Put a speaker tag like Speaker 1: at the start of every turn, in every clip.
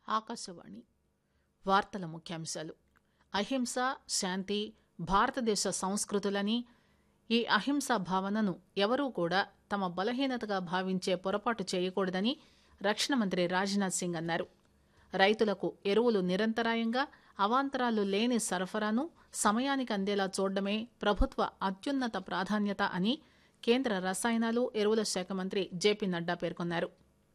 Speaker 1: ఆకాశవాణి వార్తల ముఖ్యాంశాలు అహింస శాంతి భారతదేశ సంస్కృతులని ఈ అహింసా భావనను ఎవరూ కూడా తమ బలహీనతగా భావించే పొరపాటు చేయకూడదని రక్షణ మంత్రి రాజ్నాథ్ సింగ్ అన్నారు రైతులకు ఎరువులు నిరంతరాయంగా అవాంతరాలు లేని సరఫరాను సమయానికి అందేలా చూడడమే ప్రభుత్వ అత్యున్నత ప్రాధాన్యత అని కేంద్ర రసాయనాలు ఎరువుల శాఖ మంత్రి జేపీ నడ్డా పేర్కొన్నారు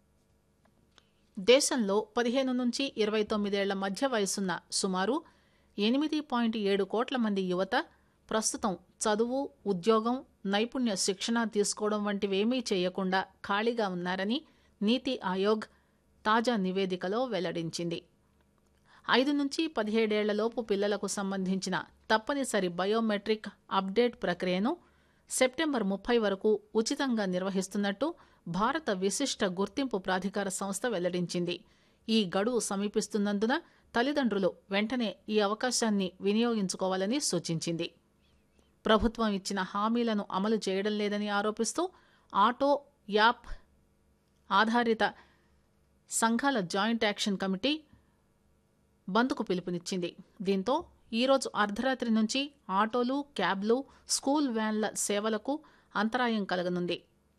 Speaker 1: దేశంలో పదిహేను నుంచి ఇరవై తొమ్మిదేళ్ల మధ్య వయసున్న సుమారు ఎనిమిది పాయింట్ ఏడు కోట్ల మంది యువత ప్రస్తుతం చదువు ఉద్యోగం నైపుణ్య శిక్షణ తీసుకోవడం వంటివేమీ చేయకుండా ఖాళీగా ఉన్నారని నీతి ఆయోగ్ తాజా నివేదికలో వెల్లడించింది ఐదు నుంచి పదిహేడేళ్లలోపు పిల్లలకు సంబంధించిన తప్పనిసరి బయోమెట్రిక్ అప్డేట్ ప్రక్రియను సెప్టెంబర్ ముప్పై వరకు ఉచితంగా నిర్వహిస్తున్నట్టు భారత విశిష్ట గుర్తింపు ప్రాధికార సంస్థ వెల్లడించింది ఈ గడువు సమీపిస్తున్నందున తల్లిదండ్రులు వెంటనే ఈ అవకాశాన్ని వినియోగించుకోవాలని సూచించింది ప్రభుత్వం ఇచ్చిన హామీలను అమలు చేయడం లేదని ఆరోపిస్తూ ఆటో యాప్ ఆధారిత సంఘాల జాయింట్ యాక్షన్ కమిటీ బంద్కు పిలుపునిచ్చింది దీంతో ఈరోజు అర్ధరాత్రి నుంచి ఆటోలు క్యాబ్లు స్కూల్ వ్యాన్ల సేవలకు అంతరాయం కలగనుంది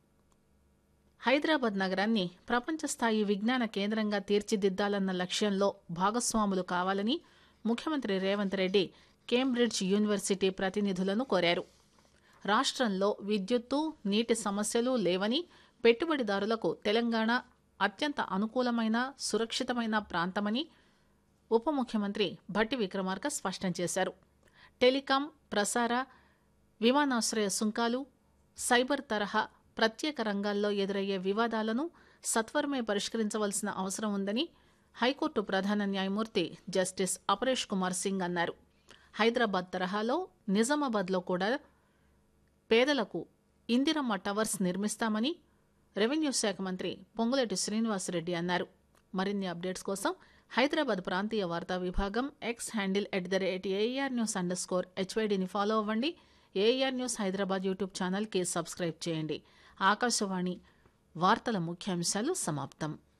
Speaker 1: హైదరాబాద్ నగరాన్ని ప్రపంచ స్థాయి విజ్ఞాన కేంద్రంగా తీర్చిదిద్దాలన్న లక్ష్యంలో భాగస్వాములు కావాలని ముఖ్యమంత్రి రేవంత్ రెడ్డి కేంబ్రిడ్జ్ యూనివర్సిటీ ప్రతినిధులను కోరారు రాష్ట్రంలో విద్యుత్తు నీటి సమస్యలు లేవని పెట్టుబడిదారులకు తెలంగాణ అత్యంత అనుకూలమైన సురక్షితమైన ప్రాంతమని ఉప ముఖ్యమంత్రి భట్టి విక్రమార్క స్పష్టం చేశారు టెలికాం ప్రసార విమానాశ్రయ సుంకాలు సైబర్ తరహా ప్రత్యేక రంగాల్లో ఎదురయ్యే వివాదాలను సత్వరమే పరిష్కరించవలసిన అవసరం ఉందని హైకోర్టు ప్రధాన న్యాయమూర్తి జస్టిస్ అపరేష్ కుమార్ సింగ్ అన్నారు హైదరాబాద్ తరహాలో నిజామాబాద్లో కూడా పేదలకు ఇందిరమ్మ టవర్స్ నిర్మిస్తామని రెవెన్యూ శాఖ మంత్రి పొంగులేటి శ్రీనివాసరెడ్డి అన్నారు మరిన్ని అప్డేట్స్ కోసం హైదరాబాద్ ప్రాంతీయ వార్తా విభాగం X handle at the rate AR news underscore హెచ్వైడిని ఫాలో అవ్వండి ఏఆర్ న్యూస్ హైదరాబాద్ యూట్యూబ్ ఛానల్కి సబ్స్క్రైబ్ చేయండి ఆకాశవాణి వార్తల ముఖ్యాంశాలు సమాప్తం